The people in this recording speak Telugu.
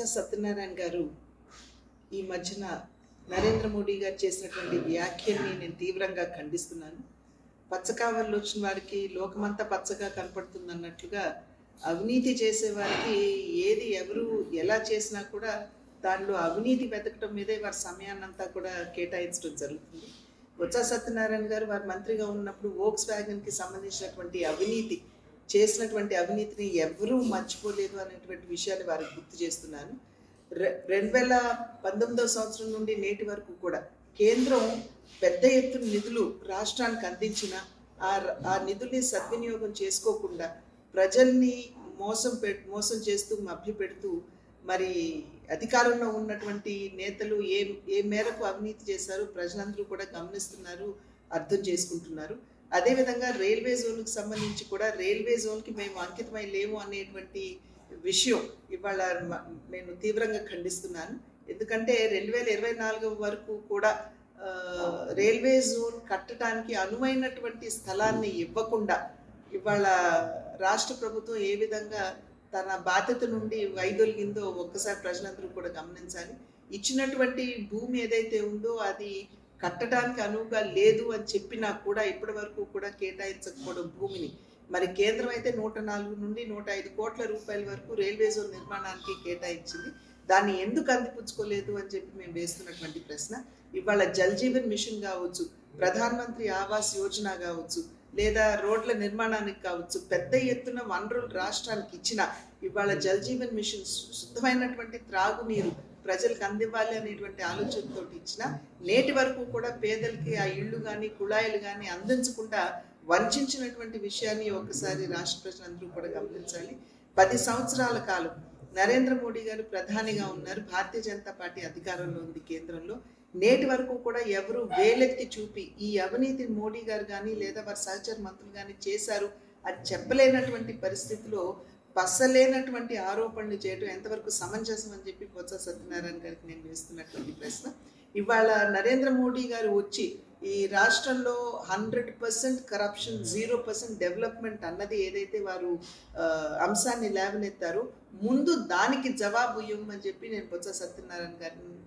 సత్యనారాయణ గారు ఈ మధ్యన నరేంద్ర మోడీ గారు చేసినటువంటి వ్యాఖ్యల్ని నేను తీవ్రంగా ఖండిస్తున్నాను పచ్చకావర్లు వచ్చిన వాడికి లోకమంతా పచ్చగా కనపడుతుంది అన్నట్లుగా అవినీతి చేసే వారికి ఏది ఎవరు ఎలా చేసినా కూడా దానిలో అవినీతి వెతకటం మీదే వారి సమయాన్నంతా కూడా కేటాయించడం జరుగుతుంది బొత్స సత్యనారాయణ గారు వారు మంత్రిగా ఉన్నప్పుడు వోక్స్ వ్యాగన్కి సంబంధించినటువంటి అవినీతి చేసినటువంటి అవినీతిని ఎవరూ మర్చిపోలేదు అనేటువంటి విషయాన్ని వారికి గుర్తు చేస్తున్నాను రె- రెండు వేల పంతొమ్మిదవ సంవత్సరం నుండి నేటి వరకు కూడా కేంద్రం పెద్ద ఎత్తున నిధులు రాష్ట్రానికి అందించిన ఆ ర- ఆ నిధుల్ని సద్వినియోగం చేసుకోకుండా ప్రజల్ని మోసం పె మోసం చేస్తూ మభ్యపెడుతూ మరి అధికారంలో ఉన్నటువంటి నేతలు ఏ ఏ మేరకు అవినీతి చేశారు ప్రజలందరూ కూడా గమనిస్తున్నారు అర్థం చేసుకుంటున్నారు అదేవిధంగా రైల్వే జోన్కి సంబంధించి కూడా రైల్వే జోన్కి మేము అంకితమై లేము అనేటువంటి విషయం ఇవాళ మ- నేను తీవ్రంగా ఖండిస్తున్నాను ఎందుకంటే రెండు వేల ఇరవై నాలుగు వరకు కూడా ఆ, రైల్వే జోన్ కట్టడానికి అనువైనటువంటి స్థలాన్ని ఇవ్వకుండా ఇవాళ రాష్ట్ర ప్రభుత్వం ఏ విధంగా తన బాధ్యత నుండి వైదొలిగిందో ఒక్కసారి ప్రజలందరూ కూడా గమనించాలి ఇచ్చినటువంటి భూమి ఏదైతే ఉందో అది కట్టడానికి అనువుగా లేదు అని చెప్పినా కూడా ఇప్పటి వరకు కూడా కేటాయించకపోవడం భూమిని మరి కేంద్రం అయితే నూట నాలుగు నుండి నూట ఐదు కోట్ల రూపాయల వరకు రైల్వే జోన్ నిర్మాణానికి కేటాయించింది దాన్ని ఎందుకు అందిపుచ్చుకోలేదు అని చెప్పి మేము వేస్తున్నటువంటి ప్రశ్న ఇవాళ జల్ జీవన్ మిషన్ కావచ్చు ప్రధాన మంత్రి ఆవాస్ యోజన కావచ్చు లేదా రోడ్ల నిర్మాణానికి కావచ్చు పెద్ద ఎత్తున వనరులు రాష్ట్రానికి ఇచ్చిన ఇవాళ జల్ జీవన్ మిషన్ శు- శుద్ధమైనటువంటి త్రాగునీరు ప్రజలకు అందివ్వాలి అనేటువంటి ఆలోచనతో ఇచ్చిన నేటి వరకు కూడా పేదలకి ఆ ఇళ్ళు కానీ కుళాయిలు కానీ అందించకుండా వంచినటువంటి విషయాన్ని ఒకసారి రాష్ట్ర ప్రజలందరూ కూడా గమనించాలి పది సంవత్సరాల కాలం నరేంద్ర మోడీ గారు ప్రధానిగా ఉన్నారు భారతీయ జనతా పార్టీ అధికారంలో ఉంది కేంద్రంలో నేటి వరకు కూడా ఎవరు వేలెత్తి చూపి ఈ అవినీతిని మోడీ గారు కానీ లేదా వారి సహచర మంత్రులు కానీ చేశారు అని చెప్పలేనటువంటి పరిస్థితిలో పసలేనటువంటి ఆరోపణలు చేయడం ఎంతవరకు సమంజసం అని చెప్పి బొత్స సత్యనారాయణ గారికి నేను వేస్తున్నటువంటి ప్రశ్న ఇవాళ నరేంద్ర మోడీ గారు వచ్చి ఈ రాష్ట్రంలో hundred percent corruption zero percent development అన్నది ఏదైతే వారు ఆ, అంశాన్ని లేవనెత్తారో ముందు దానికి జవాబు ఇవ్వమని చెప్పి నేను బొత్స సత్యనారాయణ గారిని